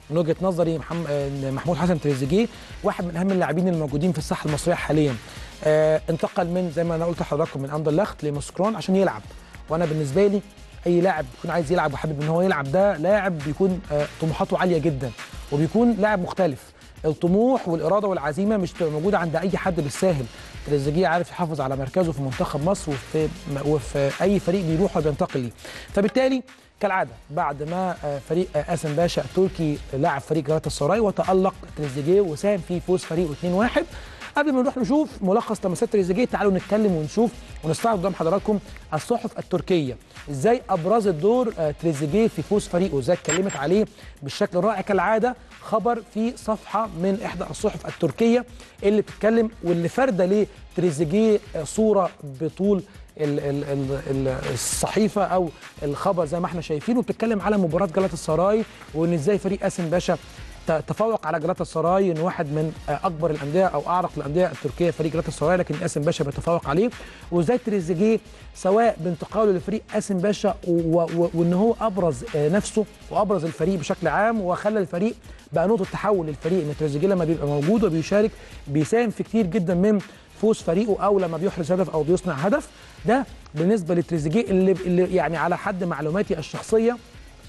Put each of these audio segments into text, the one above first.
من وجهه نظري محمد محمود حسن تريزيجيه واحد من اهم اللاعبين الموجودين في الساحه المصريه حاليا آه انتقل من زي ما انا قلت لحضراتكم من اندرلخت لموسكرون عشان يلعب وانا بالنسبه لي اي لاعب بيكون عايز يلعب وحابب ان هو يلعب ده لاعب بيكون آه طموحاته عاليه جدا وبيكون لاعب مختلف الطموح والاراده والعزيمه مش بتبقى موجوده عند اي حد بالساهل تريزيجيه عارف يحافظ على مركزه في منتخب مصر وفي وفي اي فريق بيروح وبينتقل ليه فبالتالي كالعاده بعد ما فريق قاسم باشا التركي لاعب فريق جلاتا السراي وتالق تريزيجيه وساهم في فوز فريقه 2-1 قبل ما نروح نشوف ملخص لمسات تريزيجيه تعالوا نتكلم ونشوف ونستعرض قدام حضراتكم الصحف التركيه ازاي ابرزت دور تريزيجيه في فوز فريقه ازاي اتكلمت عليه بالشكل الرائع كالعاده خبر في صفحه من احدى الصحف التركيه اللي بتتكلم واللي فارده لتريزيجيه صوره بطول ال ال ال الصحيفه او الخبر زي ما احنا شايفينه بتتكلم على مباراه جلاتا السراي وان ازاي فريق قاسم باشا تفوق على جلاتا السراي ان واحد من اكبر الانديه او اعرق الانديه التركيه فريق جلاتا السراي لكن قاسم باشا بيتفوق عليه وازاي تريزيجيه سواء بانتقاله لفريق قاسم باشا وان هو ابرز نفسه وابرز الفريق بشكل عام وخلى الفريق بقى نقطه تحول للفريق ان تريزيجيه لما بيبقى موجود وبيشارك بيساهم في كتير جدا من فوز فريقه او لما بيحرز هدف او بيصنع هدف ده بالنسبه لتريزيجيه اللي, اللي يعني على حد معلوماتي الشخصيه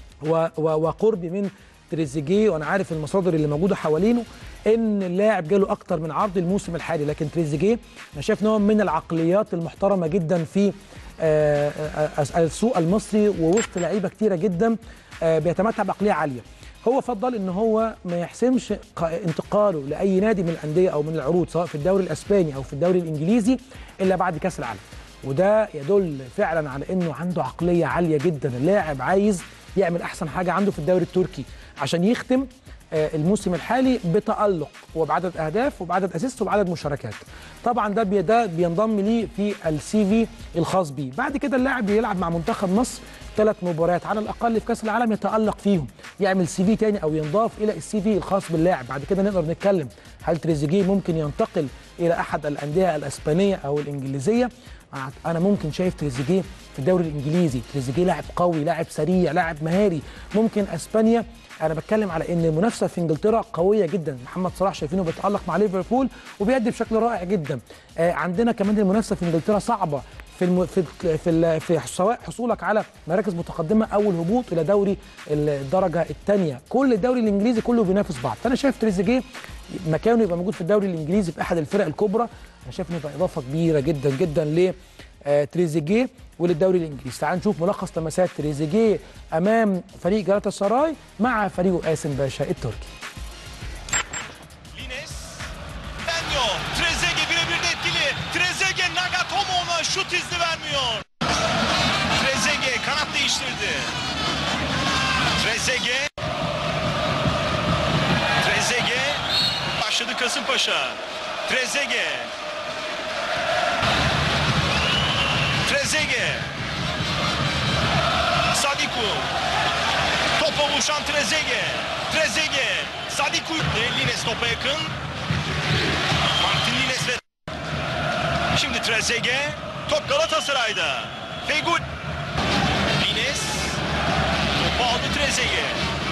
وقربي من تريزيجيه وانا عارف المصادر اللي موجوده حوالينه ان اللاعب جاله اكتر من عرض الموسم الحالي لكن تريزيجيه انا شايف ان هو من العقليات المحترمه جدا في السوق المصري ووسط لعيبه كتيره جدا بيتمتع بعقليه عاليه هو فضل ان هو ما يحسمش انتقاله لاي نادي من الانديه او من العروض سواء في الدوري الاسباني او في الدوري الانجليزي الا بعد كاس العالم وده يدل فعلا على انه عنده عقليه عاليه جدا اللاعب عايز يعمل احسن حاجه عنده في الدوري التركي عشان يختم الموسم الحالي بتألق وبعدد اهداف وبعدد اسيست وبعدد مشاركات طبعا ده ده بينضم ليه في السي في الخاص بيه بعد كده اللاعب بيلعب مع منتخب مصر ثلاث مباريات على الاقل في كاس العالم يتالق فيهم يعمل سي في تاني او ينضاف الى السي في الخاص باللاعب بعد كده نقدر نتكلم هل تريزيجيه ممكن ينتقل الى احد الانديه الاسبانيه او الانجليزيه انا ممكن شايف تريزيجيه في الدوري الانجليزي تريزيجيه لاعب قوي لاعب سريع لاعب مهاري ممكن اسبانيا انا بتكلم على ان المنافسه في انجلترا قويه جدا محمد صلاح شايفينه بيتالق مع ليفربول وبيأدي بشكل رائع جدا آه عندنا كمان المنافسه في انجلترا صعبه في الم... في في, في سواء حصولك على مراكز متقدمه او الهبوط الى دوري الدرجه الثانيه كل الدوري الانجليزي كله بينافس بعض فانا شايف تريزيجيه مكانه يبقى موجود في الدوري الانجليزي في احد الفرق الكبرى انا شايف انه يبقى اضافه كبيره جدا جدا ل تريزيجيه وللدوري الانجليزي تعال نشوف ملخص لمسات تريزيجيه امام فريق جلاتا سراي مع فريقه قاسم باشا التركي Lines, Benyo, Trezeguet birebir de etkili. Trezeguet Nagatomo ona şut izni vermiyor. Trezeguet kanat değiştirdi. Trezeguet. Trezeguet başladı Kasımpaşa. Trezeguet. Trezeguet. Sadiku. Topa buluşan Trezeguet. Trezeguet. Sadiku. Lines topa yakın. Martin Lines ve Şimdi Trezeguet. Top Galatasaray'da. Fegül. Lines. Topu aldı Trezeguet.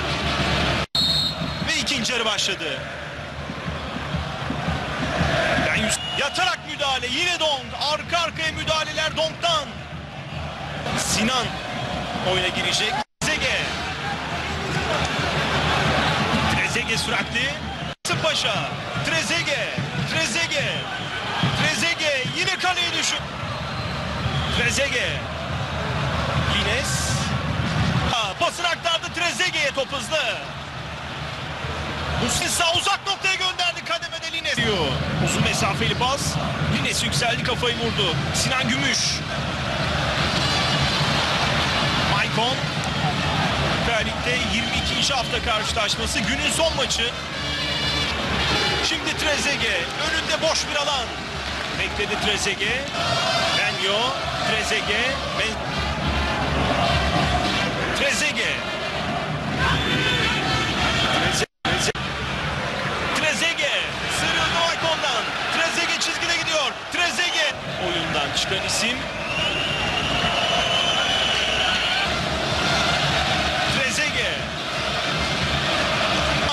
Ve ikinci yarı başladı. Ben yüz... Yatarak müdahale. Yine Dong. Arka arkaya müdahaleler Dong'dan. Sinan oyuna girecek. Trezeguet. Trezeguet süratli. Paşa. Trezeguet. Trezeguet. Trezeguet yine kaleye düşün. Trezeguet. Lines. Ha, pasını aktardı Trezeguet'e top hızlı. Muslisa uzak noktaya gönderdi kademede Lines. diyor. Uzun mesafeli pas. Lines yükseldi kafayı vurdu. Sinan Gümüş. Maicon. Süper Lig'de 22. hafta karşılaşması günün son maçı. Şimdi Trezeguet önünde boş bir alan. Bekledi Trezeguet. Benyo, Trezeguet. Ben... Trezeguet. Treze- Trezeguet. Sıyrıldı Maicon'dan. Trezeguet çizgide gidiyor. Trezeguet. Oyundan çıkan isim. Trezeguet.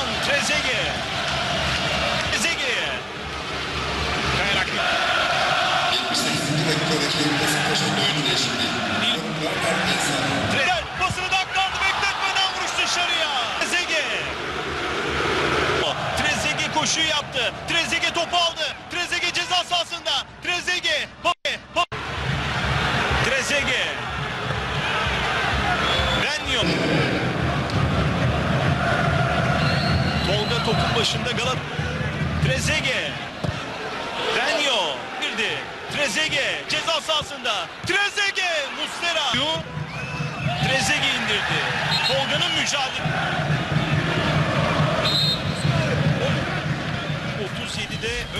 yaptı. Trezeguet topu aldı. Trezeguet ceza sahasında. Trezeguet. Pape. Pape. Trezeguet. Benyo. Tolga topun başında Galat. Trezeguet. Benyo. Girdi. Trezeguet ceza sahasında. Trezeguet. Muslera. Trezeguet indirdi. Tolga'nın mücadele. 37'de